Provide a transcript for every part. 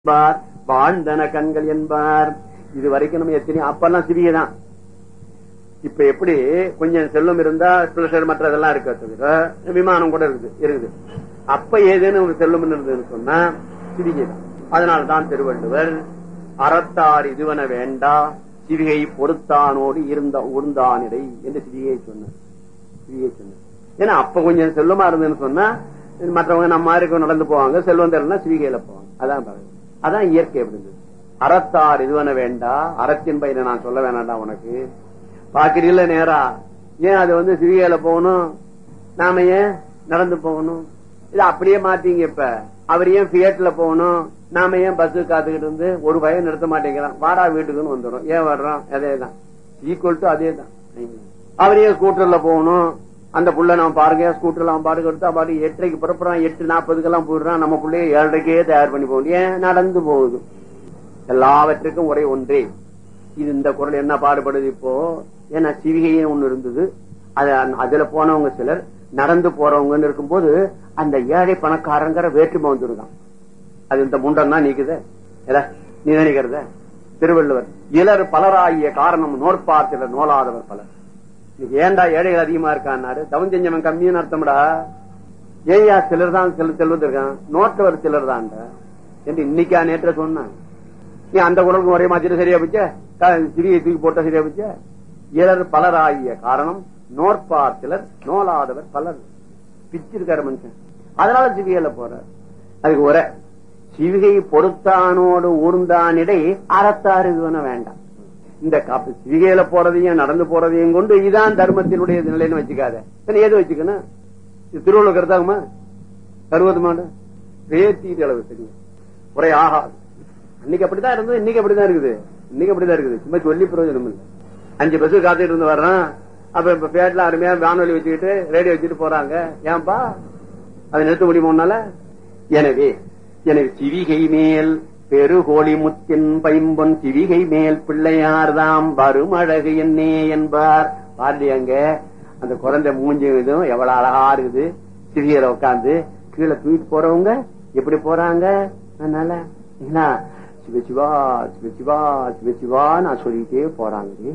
என்பார் வாழ்ந்தன கண்கள் என்பார் இது வரைக்கும் நம்ம எத்தனை அப்பெல்லாம் சிறிய தான் இப்ப எப்படி கொஞ்சம் செல்வம் இருந்தா பிளஷர் மற்றதெல்லாம் இருக்க தவிர விமானம் கூட இருக்குது இருக்குது அப்ப ஏதேனும் ஒரு செல்வம் இருந்ததுன்னு சொன்னா சிறிய தான் அதனால தான் திருவள்ளுவர் அறத்தார் இதுவன வேண்டா சிவிகை பொறுத்தானோடு இருந்த உருந்தானிடை என்று சிவிகை சொன்னார் சிவிகை சொன்னார் ஏன்னா அப்ப கொஞ்சம் செல்வமா இருந்ததுன்னு சொன்னா மற்றவங்க நம்ம மாதிரி நடந்து போவாங்க செல்வம் தெரியலன்னா சிவிகையில போவாங்க அதான் பாருங்க அதான் இயற்கை அப்படிங்கிறது அறத்தார் இதுவன வேண்டா அறத்தின் பயிரை நான் சொல்ல வேணாண்டா உனக்கு பாக்குறீல்ல நேரா ஏன் அது வந்து சிவிகையில போகணும் நாம ஏன் நடந்து போகணும் இது அப்படியே மாத்தீங்க இப்ப அவர் ஏன் பியட்ல போகணும் நாம ஏன் பஸ் காத்துக்கிட்டு இருந்து ஒரு பயம் நிறுத்த மாட்டேங்கிறான் வாடா வீட்டுக்குன்னு வந்துடும் ஏன் வர்றோம் அதே தான் ஈக்குவல் டு அதே தான் அவர் ஏன் ஸ்கூட்டர்ல போகணும் அந்த புள்ள நம்ம பாருங்க ஸ்கூட்டர்ல அவன் பாட்டுக்கு எடுத்து பாட்டு எட்டரைக்கு புறப்படுறான் எட்டு நாற்பதுக்கெல்லாம் போயிடுறான் நம்ம பிள்ளைய ஏழரைக்கே தயார் பண்ணி போகணும் ஏன் நடந்து போகுது எல்லாவற்றுக்கும் ஒரே ஒன்றே இது இந்த குரல் என்ன பாடுபடுது இப்போ ஏன்னா சிவிகையே ஒண்ணு இருந்தது அதுல போனவங்க சிலர் நடந்து போறவங்கன்னு இருக்கும்போது அந்த ஏழை பணக்காரங்கிற வேற்றுமை வந்துருக்கான் அது இந்த முண்டம் தான் நீக்குது நீ நினைக்கிறத திருவள்ளுவர் இளர் பலராகிய காரணம் நோற்பார்த்தில நோலாதவர் பலர் ஏண்டா ஏழைகள் அதிகமா இருக்கான்னாரு தவம் செஞ்சவன் கம்மின்னு அர்த்தம்டா ஏயா சிலர் தான் சிலர் செல்வது இருக்கான் நோட்டவர் சிலர் தான்டா என்று இன்னைக்கா நேற்ற சொன்னான் நீ அந்த குரலுக்கு ஒரே மாதிரி சரியா போச்ச சிறிய தூக்கி போட்ட சரியா போச்ச இளர் பலராகிய காரணம் நோற்பார் சிலர் நோலாதவர் பலர் பிச்சிருக்காரு மனுஷன் அதனால சிவிகையில போறார் அதுக்கு ஒரே சிவிகை பொறுத்தானோடு ஊர்ந்தானிடை அறத்தாறு வேண்டாம் இந்த காப்பு சிவிகையில போறதையும் நடந்து போறதையும் கொண்டு இதான் தர்மத்தினுடைய நிலைன்னு வச்சுக்காத ஏது வச்சுக்கணும் இது திருவள்ளுவர் கருத்தாகுமா கருவது மாடு பேத்திட்டு அளவு தெரியும் குறை ஆகாது அன்னைக்கு அப்படிதான் இருந்தது இன்னைக்கு அப்படிதான் இருக்குது இன்னைக்கு அப்படிதான் இருக்குது சும்மா சொல்லி பிரயோஜனம் இல்லை அஞ்சு பஸ் காத்துட்டு இருந்து வர்றான் அப்ப இப்ப பேட்ல அருமையா வானொலி வச்சுக்கிட்டு ரேடியோ வச்சுட்டு போறாங்க ஏன்பா அதை நிறுத்த முடியுமோனால எனவே எனவே சிவிகை மேல் பெருகோழி முத்தின் பைம்பொன் சிவிகை மேல் பிள்ளையார்தாம் வரும் அழகு என்னே என்பார் பாரதி அங்க அந்த குழந்தை மூஞ்சி இதுவும் எவ்வளவு அழகா இருக்குது சிவிகையில உட்காந்து கீழே தூக்கிட்டு போறவங்க எப்படி போறாங்க அதனால சிவசிவா சிவசிவா சிவசிவா நான் சொல்லிட்டே போறாங்க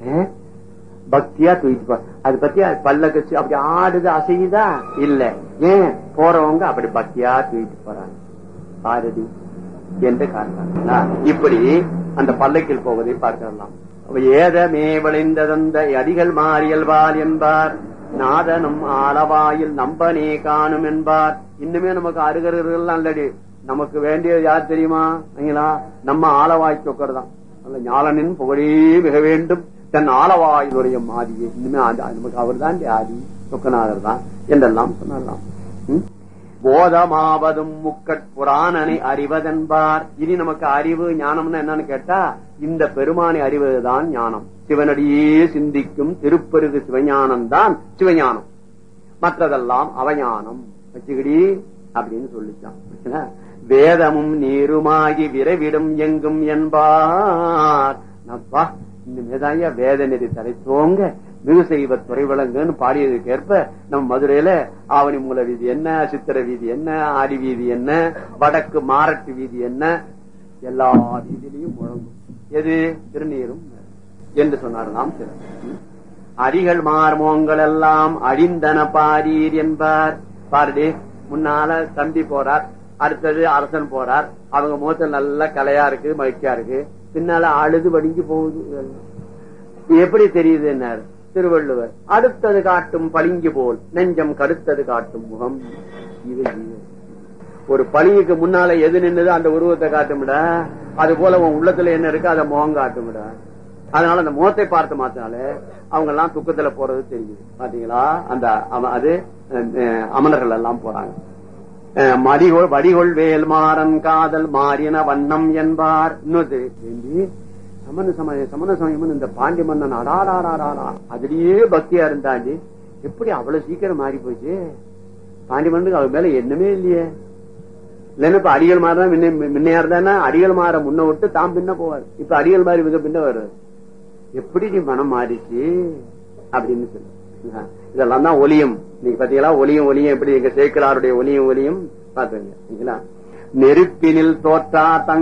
பக்தியா தூக்கிட்டு போ அது பத்தி பல்ல கட்சி அப்படி ஆடுது அசையுதா இல்ல ஏன் போறவங்க அப்படி பக்தியா தூக்கிட்டு போறாங்க பாரதி என்று காண்பாங்க இப்படி அந்த பல்லக்கில் போவதை பார்க்கலாம் ஏதமே விளைந்ததந்த அடிகள் மாறியல்வார் என்பார் நாதனும் ஆளவாயில் நம்பனே காணும் என்பார் இன்னுமே நமக்கு அருகர்கள் அல்லடி நமக்கு வேண்டியது யார் தெரியுமா நம்ம ஆளவாய் சொக்கர் தான் ஞாலனின் புகழே மிக வேண்டும் தன் ஆளவாயினுடைய மாதிரியே இனிமே நமக்கு அவர் தான் ஆதி சொக்கநாதர் தான் என்றெல்லாம் சொன்னலாம் போதமாவதும் முக்கட் புராணனை அறிவதென்பார் இனி நமக்கு அறிவு ஞானம்னு என்னன்னு கேட்டா இந்த பெருமானை அறிவதுதான் ஞானம் சிவனடியே சிந்திக்கும் திருப்பெருகு சிவஞானம் தான் சிவஞானம் மற்றதெல்லாம் அவஞானம் வச்சுக்கிடி அப்படின்னு சொல்லிச்சான் வேதமும் நீருமாகி விரைவிடும் எங்கும் என்பார் நப்பா இனிமேதாயா வேத நெறி தலைத்தோங்க மிகு செய்வ துறை விளங்குன்னு பாடியதுக்கு ஏற்ப நம்ம மதுரையில ஆவணி மூல வீதி என்ன சித்திர வீதி என்ன ஆடி வீதி என்ன வடக்கு மாரட்டு வீதி என்ன எல்லா வீதியிலையும் முழங்கும் எது திருநீரும் என்று சொன்னார் நாம் அடிகள் மார்மோங்கள் எல்லாம் அழிந்தன பாரீர் என்பார் பாருடி முன்னால தம்பி போறார் அடுத்தது அரசன் போறார் அவங்க முகத்தில் நல்ல கலையா இருக்கு மகிழ்ச்சியா இருக்கு பின்னால அழுது வடிஞ்சு போகுது எப்படி தெரியுது என்ன திருவள்ளுவர் அடுத்தது காட்டும் பளிங்கு போல் நெஞ்சம் கடுத்தது காட்டும் முகம் இது ஒரு பளிங்குக்கு முன்னால எது நின்னுது அந்த உருவத்தை காட்டும்டா அது போல உன் உள்ளத்துல என்ன இருக்கு அதை முகம் காட்டும்டா அதனால அந்த முகத்தை பார்த்து மாத்தினால அவங்க எல்லாம் துக்கத்துல போறது தெரியுது பாத்தீங்களா அந்த அது அமலர்கள் எல்லாம் போறாங்க மடிகொள் வடிகொள் வேல் மாறன் காதல் மாறின வண்ணம் என்பார் இன்னொரு சமண சமய சமண சமயம் இந்த பாண்டி மன்னன் அடாடாடாடா அதுலயே பக்தியா இருந்தாண்டி எப்படி அவ்வளவு சீக்கிரம் மாறி போச்சு பாண்டி மன்னனுக்கு அவர் மேல என்னமே இல்லையே இல்லைன்னா இப்ப அடிகள் மாறா முன்னையா இருந்தா அடிகள் மாற முன்ன விட்டு தாம் பின்ன போவார் இப்ப அடிகள் மாறி மிக பின்ன வர்றாரு எப்படி நீ மனம் மாறிச்சு அப்படின்னு சொல்லு இதெல்லாம் தான் ஒலியும் நீங்க பாத்தீங்களா ஒலியும் ஒலியும் எப்படி எங்க சேக்கலாருடைய ஒலியும் ஒலியும் பாத்துங்க நெருப்பினில் தோற்றா தங்க